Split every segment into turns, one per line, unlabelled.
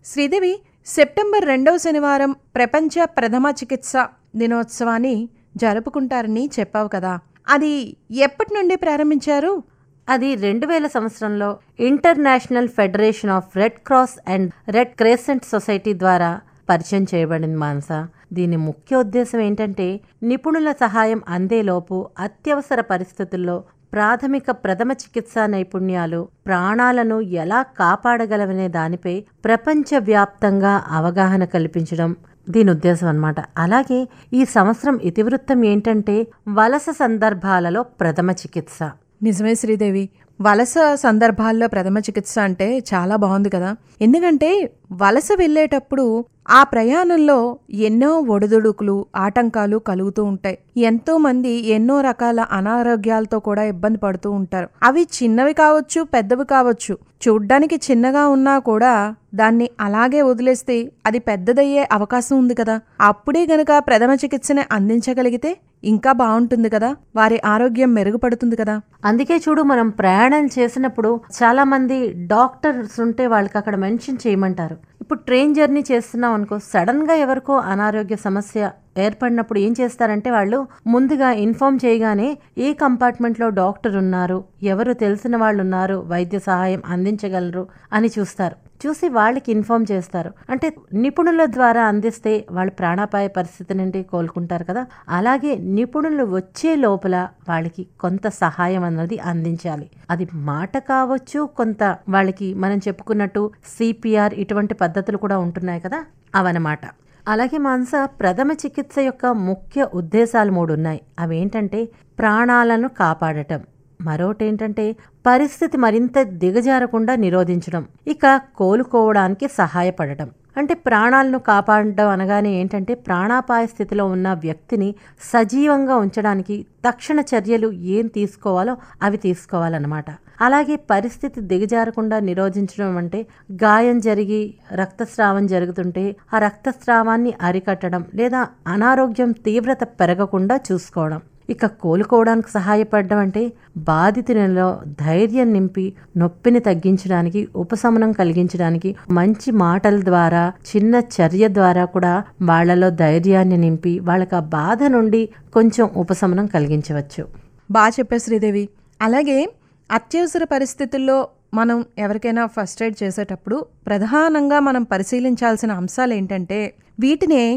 Sridevi September రెండవ శనివారం ప్రపంచ ప్రథమ చికిత్స దినోత్సవాన్ని జరుపుకుంటారని చెప్పావు కదా అది ఎప్పటి నుండి ప్రారంభించారు
అది రెండు వేల సంవత్సరంలో International Federation of Red Cross and Red Crescent Society ద్వారా పరిచయం చేయబడింది మానస దీని ముఖ్య ఉద్దేశం ఏంటంటే నిపుణుల సహాయం అందేలోపు అత్యవసర పరిస్థితుల్లో ప్రాథమిక ప్రథమ చికిత్సా నైపుణ్యాలు ప్రాణాలను ఎలా కాపాడగలవనే దానిపై ప్రపంచవ్యాప్తంగా అవగాహన కల్పించడం దీని ఉద్దేశం అన్నమాట అలాగే ఈ సంవత్సరం ఇతివృత్తం ఏంటంటే వలస సందర్భాలలో ప్రథమ చికిత్స
నిజమే శ్రీదేవి వలస సందర్భాల్లో ప్రథమ చికిత్స అంటే చాలా బాగుంది కదా ఎందుకంటే వలస వెళ్ళేటప్పుడు ఆ ప్రయాణంలో ఎన్నో ఒడిదుడుకులు ఆటంకాలు కలుగుతూ ఉంటాయి ఎంతో మంది ఎన్నో రకాల అనారోగ్యాలతో కూడా ఇబ్బంది పడుతూ ఉంటారు అవి చిన్నవి కావచ్చు పెద్దవి కావచ్చు చూడ్డానికి చిన్నగా ఉన్నా కూడా దాన్ని అలాగే వదిలేస్తే అది పెద్దదయ్యే అవకాశం ఉంది కదా అప్పుడే గనక ప్రథమ చికిత్సని అందించగలిగితే ఇంకా బాగుంటుంది కదా వారి ఆరోగ్యం మెరుగుపడుతుంది కదా
అందుకే చూడు మనం ప్రయాణం చేసినప్పుడు చాలా మంది డాక్టర్స్ ఉంటే వాళ్ళకి అక్కడ మెన్షన్ చేయమంటారు ఇప్పుడు ట్రైన్ జర్నీ చేస్తున్నాం అనుకో సడన్ గా ఎవరికో అనారోగ్య సమస్య ఏర్పడినప్పుడు ఏం చేస్తారంటే వాళ్ళు ముందుగా ఇన్ఫార్మ్ చేయగానే ఏ కంపార్ట్మెంట్ లో డాక్టర్ ఉన్నారు ఎవరు తెలిసిన వాళ్ళు ఉన్నారు వైద్య సహాయం అందించగలరు అని చూస్తారు చూసి వాళ్ళకి ఇన్ఫార్మ్ చేస్తారు అంటే నిపుణుల ద్వారా అందిస్తే వాళ్ళు ప్రాణాపాయ పరిస్థితి నుండి కోలుకుంటారు కదా అలాగే నిపుణులు వచ్చే లోపల వాళ్ళకి కొంత సహాయం అన్నది అందించాలి అది మాట కావచ్చు కొంత వాళ్ళకి మనం చెప్పుకున్నట్టు సిపిఆర్ ఇటువంటి పద్ధతులు కూడా ఉంటున్నాయి కదా అవన్నమాట అలాగే మాంస ప్రథమ చికిత్స యొక్క ముఖ్య ఉద్దేశాలు మూడు ఉన్నాయి అవేంటంటే ప్రాణాలను కాపాడటం మరోటేంటంటే పరిస్థితి మరింత దిగజారకుండా నిరోధించడం ఇక కోలుకోవడానికి సహాయపడటం అంటే ప్రాణాలను కాపాడడం అనగానే ఏంటంటే ప్రాణాపాయ స్థితిలో ఉన్న వ్యక్తిని సజీవంగా ఉంచడానికి తక్షణ చర్యలు ఏం తీసుకోవాలో అవి తీసుకోవాలన్నమాట అలాగే పరిస్థితి దిగజారకుండా నిరోధించడం అంటే గాయం జరిగి రక్తస్రావం జరుగుతుంటే ఆ రక్తస్రావాన్ని అరికట్టడం లేదా అనారోగ్యం తీవ్రత పెరగకుండా చూసుకోవడం ఇక కోలుకోవడానికి సహాయపడడం అంటే బాధితులలో ధైర్యం నింపి నొప్పిని తగ్గించడానికి ఉపశమనం కలిగించడానికి మంచి మాటల ద్వారా చిన్న చర్య ద్వారా కూడా వాళ్ళలో ధైర్యాన్ని నింపి వాళ్ళకి ఆ బాధ నుండి కొంచెం ఉపశమనం కలిగించవచ్చు
బాగా చెప్పారు శ్రీదేవి అలాగే అత్యవసర పరిస్థితుల్లో మనం ఎవరికైనా ఫస్ట్ ఎయిడ్ చేసేటప్పుడు ప్రధానంగా మనం పరిశీలించాల్సిన అంశాలు ఏంటంటే వీటినే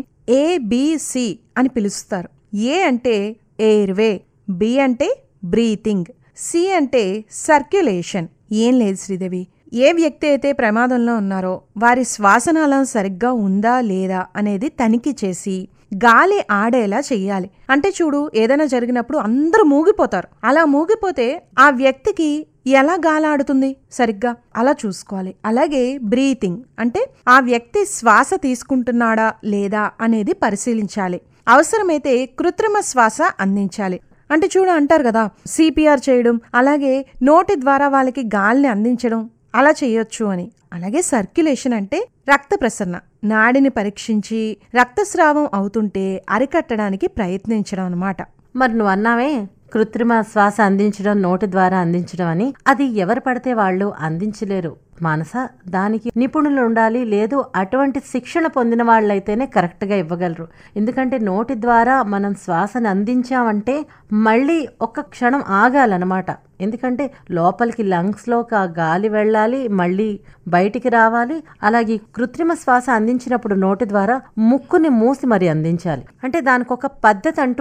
ఏబిసి అని పిలుస్తారు ఏ అంటే ఎయిర్వే బి అంటే బ్రీతింగ్ సి అంటే సర్క్యులేషన్ ఏం లేదు శ్రీదేవి ఏ వ్యక్తి అయితే ప్రమాదంలో ఉన్నారో వారి శ్వాసనాళం సరిగ్గా ఉందా లేదా అనేది తనిఖీ చేసి గాలి ఆడేలా చెయ్యాలి అంటే చూడు ఏదైనా జరిగినప్పుడు అందరూ మూగిపోతారు అలా మూగిపోతే ఆ వ్యక్తికి ఎలా గాలాడుతుంది సరిగ్గా అలా చూసుకోవాలి అలాగే బ్రీతింగ్ అంటే ఆ వ్యక్తి శ్వాస తీసుకుంటున్నాడా లేదా అనేది పరిశీలించాలి అవసరమైతే కృత్రిమ శ్వాస అందించాలి అంటే చూడ అంటారు కదా సిపిఆర్ చేయడం అలాగే నోటి ద్వారా వాళ్ళకి గాలిని అందించడం అలా చేయొచ్చు అని అలాగే సర్క్యులేషన్ అంటే రక్త ప్రసరణ నాడిని పరీక్షించి రక్తస్రావం అవుతుంటే అరికట్టడానికి ప్రయత్నించడం అన్నమాట
మరి నువ్వు అన్నావే కృత్రిమ శ్వాస అందించడం నోటి ద్వారా అందించడం అని అది ఎవరు పడితే వాళ్ళు అందించలేరు మానస దానికి నిపుణులు ఉండాలి లేదు అటువంటి శిక్షణ పొందిన వాళ్ళైతేనే కరెక్ట్గా ఇవ్వగలరు ఎందుకంటే నోటి ద్వారా మనం శ్వాసను అందించామంటే మళ్ళీ ఒక్క క్షణం ఆగాలన్నమాట ఎందుకంటే లోపలికి లంగ్స్లోకి ఆ గాలి వెళ్ళాలి మళ్ళీ బయటికి రావాలి అలాగే కృత్రిమ శ్వాస అందించినప్పుడు నోటి ద్వారా ముక్కుని మూసి మరి అందించాలి అంటే దానికి ఒక పద్ధతి అంటూ